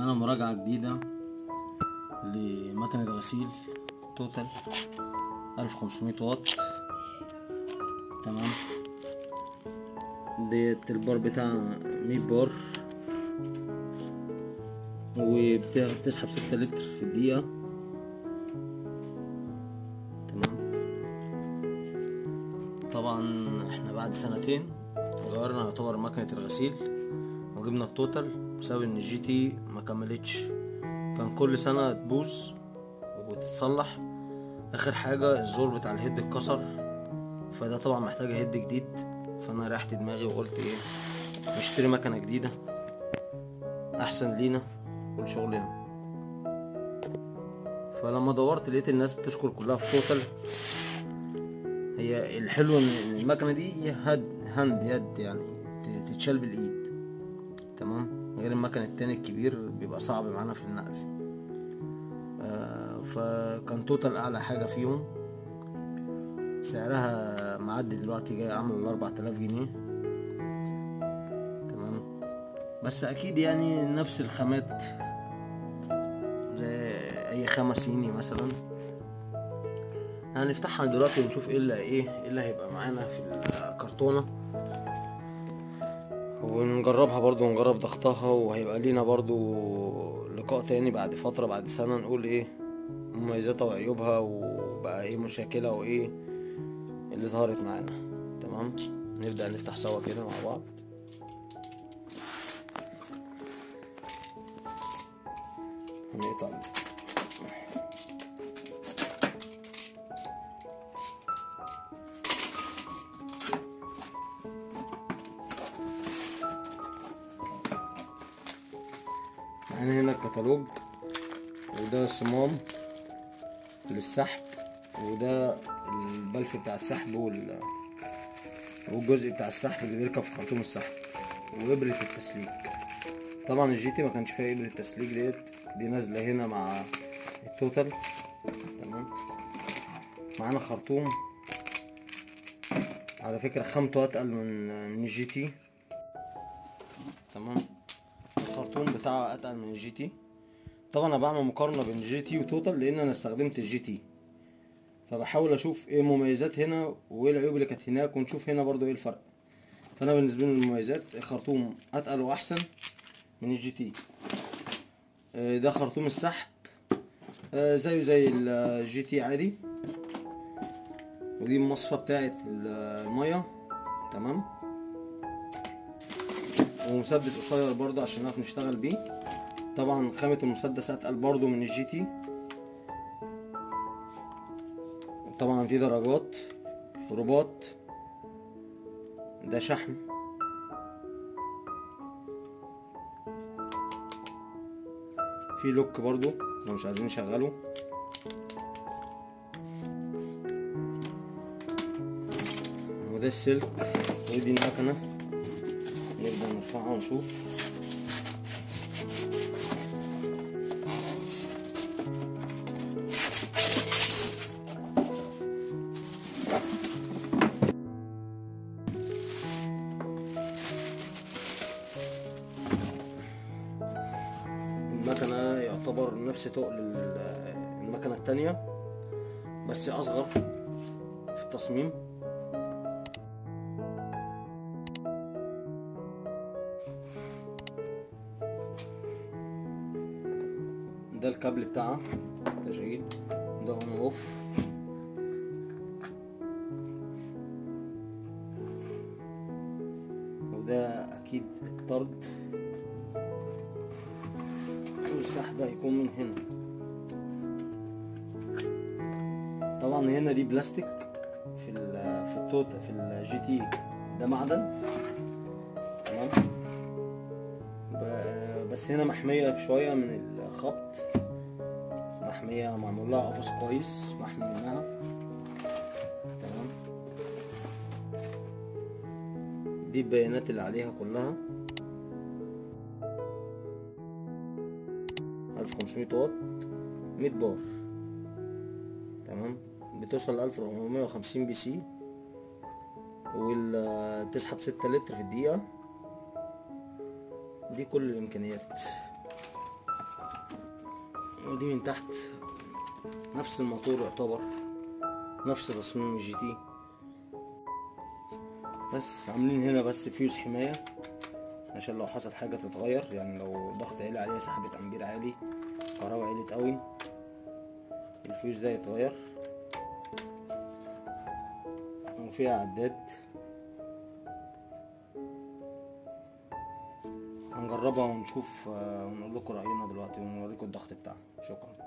معانا مراجعة جديدة لمكنة غسيل توتال ألف خمسمية واط تمام ديت البار بتاع مية بار وبتسحب ستة لتر في الدقيقة تمام طبعا احنا بعد سنتين غيرنا يعتبر مكنة الغسيل وجبنا التوتال بسبب ان الجي تي ما كملتش كان كل سنة تبوظ وتتصلح اخر حاجة الزور بتاع الهيد اتكسر فده طبعا محتاج هيد جديد فانا ريحت دماغي وقلت ايه نشتري مكنة جديدة احسن لينا ولشغلنا فلما دورت لقيت الناس بتشكر كلها في توتال هي الحلو ان المكنه دي هاد هاند يد يعني ت- تتشال بالايد تمام غير المكن التاني الكبير بيبقى صعب معانا في النقل آه فكان توتال اعلى حاجه فيهم سعرها معدي دلوقتي جاي عامل الاربع تلاف جنيه تمام بس اكيد يعني نفس الخامات زي اي خامه صيني مثلا هنفتحها دلوقتي ونشوف ايه اللي ايه ايه اللي هيبقى معانا في الكرتونه ونجربها برضو ونجرب ضغطها وهيبقى لينا برضو لقاء تاني بعد فترة بعد سنة نقول ايه مميزاتها وعيوبها وبقى ايه مشاكلها وايه اللي ظهرت معانا تمام نبدأ نفتح سوا كده مع بعض هنقطع معانا هنا الكتالوج وده الصمام للسحب وده البلف بتاع السحب وال والجزء بتاع السحب اللي بيركب في خرطوم السحب وإبرة التسليك طبعا الجي تي ما كانش فيها إبرة التسليك ديت دي نازلة هنا مع التوتال تمام معانا خرطوم على فكرة خامته أتقل من من الجي تي تمام الخرطوم بتاعه اتقل من الجي تي طبعا انا بعمل مقارنه بين الجي تي وتوتال لان انا استخدمت الجي تي فبحاول اشوف ايه المميزات هنا وايه العيوب اللي كانت هناك ونشوف هنا برضو ايه الفرق فانا بالنسبه لي المميزات الخرطوم اتقل واحسن من الجي تي آه، ده خرطوم السحب آه، زيه زي الجي تي عادي ودي المصفى بتاعت الميه تمام ومسدس قصير برضه عشان نعرف نشتغل بيه طبعا خامة المسدس اتقل برضه من الجي تي طبعا في درجات رباط ده شحم في لوك برضه لو مش عايزين نشغله وده السلك ودي المكنه نبدأ نرفعها ونشوف المكنة يعتبر نفس تقل ال- المكنة التانية بس أصغر في التصميم ده الكابل بتاعها تشغيل ده اون اوف وده اكيد الطرد والسحب هيكون من هنا طبعا هنا دي بلاستيك في ال في التوت في الجي تي ده معدن تمام ب- بس هنا محمية شوية من الخبط محمية معمول لها قفص كويس محمي منها تمام دي البيانات اللي عليها كلها ألف خمسمية واط مية بار تمام بتوصل لألف ربعمية وخمسين بي سي وتسحب ستة لتر في الدقيقة دي كل الإمكانيات ودي من تحت نفس الموتور يعتبر نفس تصميم الجي تي بس عاملين هنا بس فيوز حماية عشان لو حصل حاجة تتغير يعني لو ضغط عالي عليها سحبت أمبير عالي كهرباء عالية قوي الفيوز ده يتغير وفيها عداد هنجربها ونشوف آه، ونقول لكم رأينا دلوقتي ونوريكم الضغط بتاعها شكرا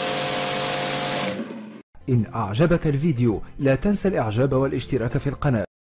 إن أعجبك الفيديو لا تنسى الإعجاب والاشتراك في القناة